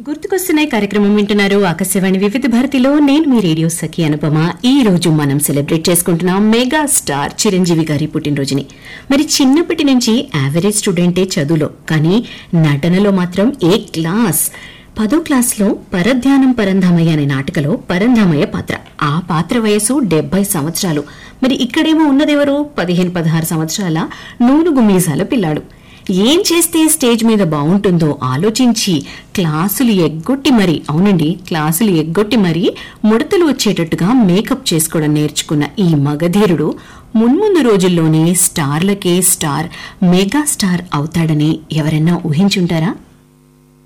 గుర్తుకొస్తున్నాయి కార్యక్రమం వింటున్నారు ఆకాశవాణి వివిధ భారతిలో నేను మీ రేడియో సఖి అనుపమ ఈ రోజు మనం సెలబ్రేట్ చేసుకుంటున్నాం మెగా స్టార్ చిరంజీవి గారి పుట్టినరోజుని మరి చిన్నప్పటి నుంచి యావరేజ్ స్టూడెంటే చదువులో కానీ నటనలో మాత్రం ఏ క్లాస్ పదో క్లాస్లో పరధ్యానం పరంధామయ్య అనే నాటకలో పరంధామయ్య పాత్ర ఆ పాత్ర వయసు డెబ్బై సంవత్సరాలు మరి ఇక్కడేమో ఉన్నదెవరు పదిహేను పదహారు సంవత్సరాల నూలుగు మీసాల పిల్లాడు ఏం చేస్తే స్టేజ్ మీద బాగుంటుందో ఆలోచించి క్లాసులు ఎగ్గొట్టి మరి అవునండి క్లాసులు ఎగ్గొట్టి మరి ముడతలు వచ్చేటట్టుగా మేకప్ చేసుకోవడం నేర్చుకున్న ఈ మగధీరుడు మున్ముందు రోజుల్లోనే స్టార్లకే స్టార్ మెగా స్టార్ అవుతాడని ఎవరైనా ఊహించుంటారా